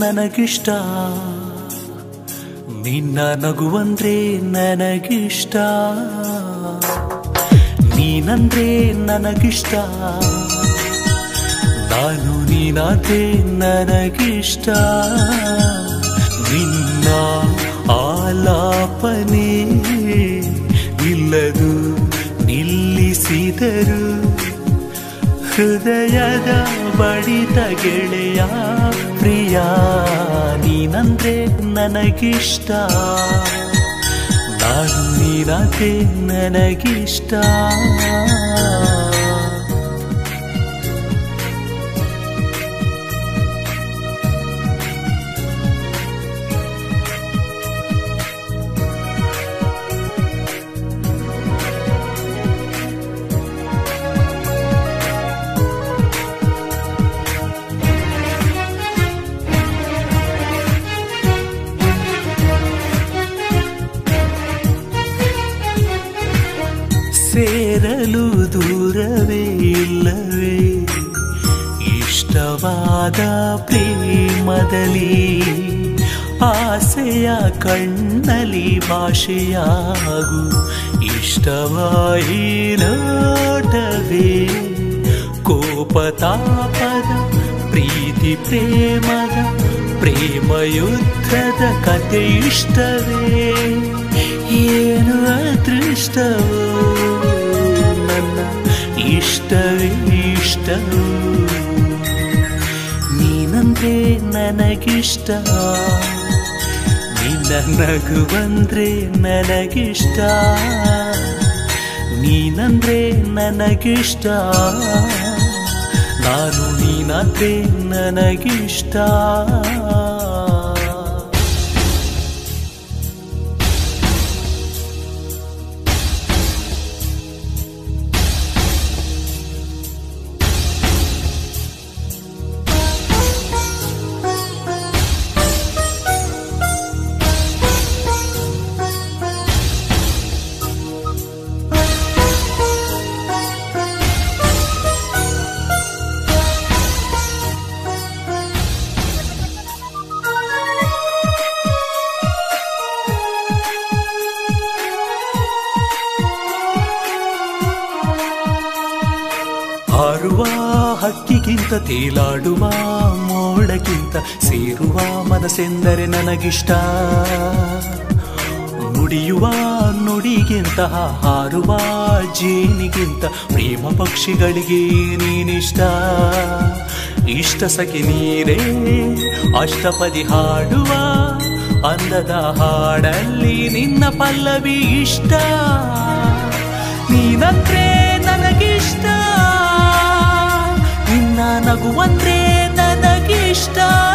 ನನಗಿಷ್ಟ ನಿನ್ನ ನಗುವಂದ್ರೆ ನನಗಿಷ್ಟ ನೀನಂದ್ರೆ ನನಗಿಷ್ಟ ನಾನು ನೀನಾದ್ರೆ ನನಗಿಷ್ಟ ನಿನ್ನ ಆಲಾಪನೆ ನಿಲ್ಲದು ನಿಲ್ಲಿಸಿದರು ಹೃದಯದ ಬಡಿತ ಗೆಳೆಯ ಪ್ರಿಯ ನೀನಂದ್ರೆ ನನಗಿಷ್ಟ ನಾನು ನೀನಾದ್ರೆ ನನಗಿಷ್ಟ ಸೇರಲು ದೂರವೇ ಇಲ್ಲವೇ ಇಷ್ಟವಾದ ಪ್ರೇಮದಲ್ಲಿ ಆಸೆಯ ಕಣ್ಣಲ್ಲಿ ಭಾಷೆಯಾಗು ಇಷ್ಟವಾಯಿ ನೋಟವೇ ಕೋಪ ತಾಪದ ಪ್ರೀತಿ ಪ್ರೇಮದ ಪ್ರೇಮ ಯುದ್ಧದ ಕತೆ ಇಷ್ಟವೇ ಏನು ಅದೃಷ್ಟವೋ ನನ್ನ ಇಷ್ಟವೇ ಇಷ್ಟವು ನೀನಂದ್ರೆ ನನಗಿಷ್ಟ ನಿನ್ನ ನಗು ಬಂದ್ರೆ ನನಗಿಷ್ಟ ನೀನಂದ್ರೆ ನನಗಿಷ್ಟ ನಾನು ನೀನಂದ್ರೆ ನನಗಿಷ್ಟ ಹಾರುವ ಹಕ್ಕಿಗಿಂತ ತೇಲಾಡುವ ಮೋಡಕ್ಕಿಂತ ಸೇರುವ ಮನಸ್ಸೆಂದರೆ ನನಗಿಷ್ಟ ನುಡಿಯುವ ನುಡಿಗಿಂತ ಹಾರುವ ಜೇನಿಗಿಂತ ಪ್ರೇಮ ಪಕ್ಷಿಗಳಿಗೆ ನೀನಿಷ್ಟ ಇಷ್ಟ ಸಖಿ ನೀರೇ ಅಷ್ಟಪದಿ ಹಾಡುವ ಅಂದದ ಹಾಡಲ್ಲಿ ನಿನ್ನ ಪಲ್ಲವಿ ಇಷ್ಟ ನೀನಂದ್ರೆ ನನಗಿಷ್ಟ ನಿನ್ನ ನಗುವಂದ್ರೆ ನನಗಿಷ್ಟ